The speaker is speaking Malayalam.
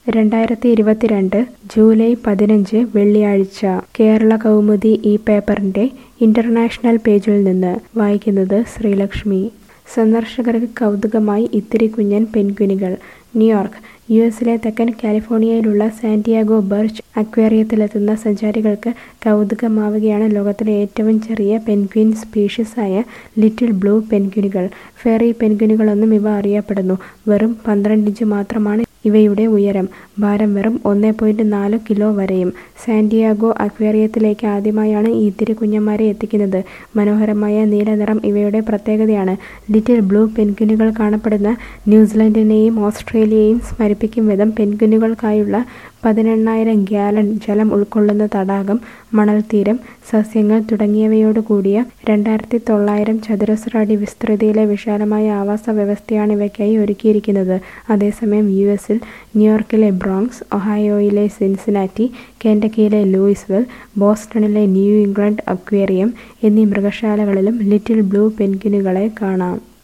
രണ്ടായിരത്തി ഇരുപത്തിരണ്ട് ജൂലൈ പതിനഞ്ച് വെള്ളിയാഴ്ച കേരള കൗമുദി ഈ പേപ്പറിന്റെ ഇന്റർനാഷണൽ പേജിൽ നിന്ന് വായിക്കുന്നത് ശ്രീലക്ഷ്മി സന്ദർശകർക്ക് കൗതുകമായി ഇത്തിരി കുഞ്ഞൻ പെൻഗ്വിനുകൾ ന്യൂയോർക്ക് യു എസിലെ തെക്കൻ കാലിഫോർണിയയിലുള്ള സാന്റിയാഗോ ബർച്ച് അക്വേറിയത്തിലെത്തുന്ന സഞ്ചാരികൾക്ക് കൗതുകമാവുകയാണ് ലോകത്തിലെ ഏറ്റവും ചെറിയ പെൻഗ്വിൻ സ്പീഷീസായ ലിറ്റിൽ ബ്ലൂ പെൻഗ്വിനുകൾ ഫെറി പെൻഗ്വിനുകളെന്നും ഇവ അറിയപ്പെടുന്നു വെറും പന്ത്രണ്ട് ഇഞ്ച് മാത്രമാണ് ഇവയുടെ ഉയരം ഭാരം വെറും ഒന്ന് പോയിന്റ് നാല് കിലോ വരെയും സാന്റിയാഗോ അക്വേറിയത്തിലേക്ക് ആദ്യമായാണ് ഈ ഇത്തിരി കുഞ്ഞന്മാരെ എത്തിക്കുന്നത് മനോഹരമായ നീലനിറം ഇവയുടെ പ്രത്യേകതയാണ് ലിറ്റിൽ ബ്ലൂ പെൻഗ്വിനുകൾ കാണപ്പെടുന്ന ന്യൂസിലൻഡിനെയും ഓസ്ട്രേലിയയെയും സ്മരിപ്പിക്കും വിധം പെൻഗ്വിനുകൾക്കായുള്ള പതിനെണ്ണായിരം ഗ്യാലൺ ജലം ഉൾക്കൊള്ളുന്ന തടാകം മണൽത്തീരം സസ്യങ്ങൾ തുടങ്ങിയവയോടുകൂടിയ രണ്ടായിരത്തി തൊള്ളായിരം ചതുരശ്ര അടി വിസ്തൃതിയിലെ വിശാലമായ ആവാസ വ്യവസ്ഥയാണ് ഇവയ്ക്കായി ഒരുക്കിയിരിക്കുന്നത് അതേസമയം യു എസിൽ ന്യൂയോർക്കിലെ ബ്രോങ്സ് ഒഹായോയിലെ സിൻസിനാറ്റി കെൻഡക്കിയിലെ ലൂയിസ്വിൽ ബോസ്റ്റണിലെ ന്യൂ ഇംഗ്ലണ്ട് അക്വേറിയം എന്നീ മൃഗശാലകളിലും ലിറ്റിൽ ബ്ലൂ പെൻഗ്വിനുകളെ കാണാം